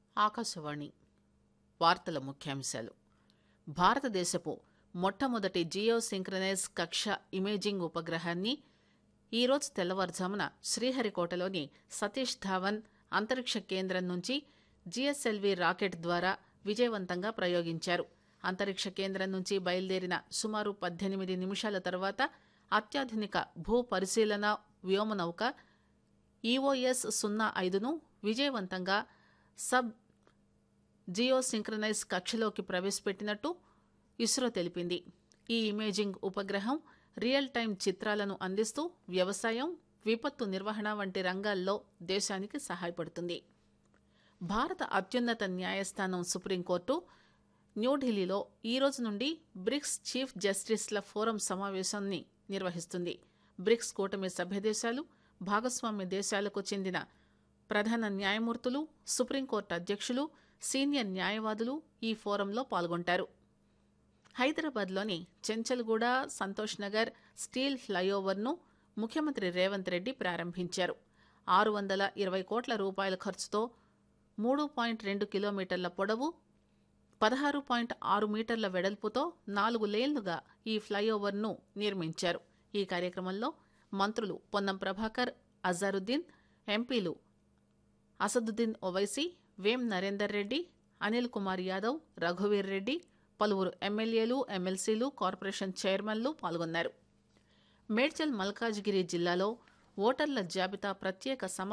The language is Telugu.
ఆకాశవాణి వార్తల ముఖ్యాంశాలు భారతదేశపు మొట్టమొదటి జియో సింక్రనైజ్ కక్ష ఇమేజింగ్ ఉపగ్రహాన్ని ఈరోజు తెల్లవారుజామున శ్రీహరికోటలోని సతీష్ ధావన్ అంతరిక్ష కేంద్రం నుంచి జిఎస్ఎల్వి రాకెట్ ద్వారా విజయవంతంగా ప్రయోగించారు అంతరిక్ష కేంద్రం నుంచి బయలుదేరిన సుమారు పద్దెనిమిది నిమిషాల తర్వాత అత్యాధునిక భూ పరిశీలన వ్యోమనౌక ఈఓఎస్ సున్నా ఐదును విజయవంతంగా సబ్ జియో సింక్రనైజ్ కక్షలోకి ప్రవేశపెట్టినట్టు ఇస్రో తెలిపింది ఈ ఇమేజింగ్ ఉపగ్రహం రియల్ టైం చిత్రాలను అందిస్తూ వ్యవసాయం విపత్తు నిర్వహణ వంటి రంగాల్లో దేశానికి సహాయపడుతుంది భారత అత్యున్నత న్యాయస్థానం సుప్రీంకోర్టు న్యూఢిల్లీలో ఈ రోజు నుండి బ్రిక్స్ చీఫ్ జస్టిస్ల ఫోరం సమావేశాన్ని నిర్వహిస్తుంది బ్రిక్స్ కూటమి సభ్యదేశాలు భాగస్వామ్య దేశాలకు చెందిన ప్రధాన న్యాయమూర్తులు సుప్రీంకోర్టు అధ్యక్షులు సీనియర్ న్యాయవాదులు ఈ ఫోరంలో పాల్గొంటారు హైదరాబాద్లోని చెంచల్గూడ సంతోష్ నగర్ స్టీల్ ఫ్లైఓవర్ను ముఖ్యమంత్రి రేవంత్ రెడ్డి ప్రారంభించారు ఆరు వందల ఇరవై కోట్ల రూపాయల ఖర్చుతో మూడు పాయింట్ రెండు కిలోమీటర్ల పొడవు పదహారు పాయింట్ ఆరు మీటర్ల వెడల్పుతో నాలుగు లేన్లుగా ఈ ఫ్లైఓవర్ను నిర్మించారు ఈ కార్యక్రమంలో మంత్రులు పొన్నం ప్రభాకర్ అజారుద్దీన్ ఎంపీలు అసదుద్దీన్ ఓవైసీ వేం నరేందర్ రెడ్డి అనిల్ కుమార్ యాదవ్ రఘువీర్ రెడ్డి పలువురు ఎమ్మెల్యేలు ఎమ్మెల్సీలు కార్పొరేషన్ చైర్మన్లు పాల్గొన్నారు మేడ్చల్ మల్కాజ్గిరి జిల్లాలో ఓటర్ల జాబితా ప్రత్యేక సమగ్ర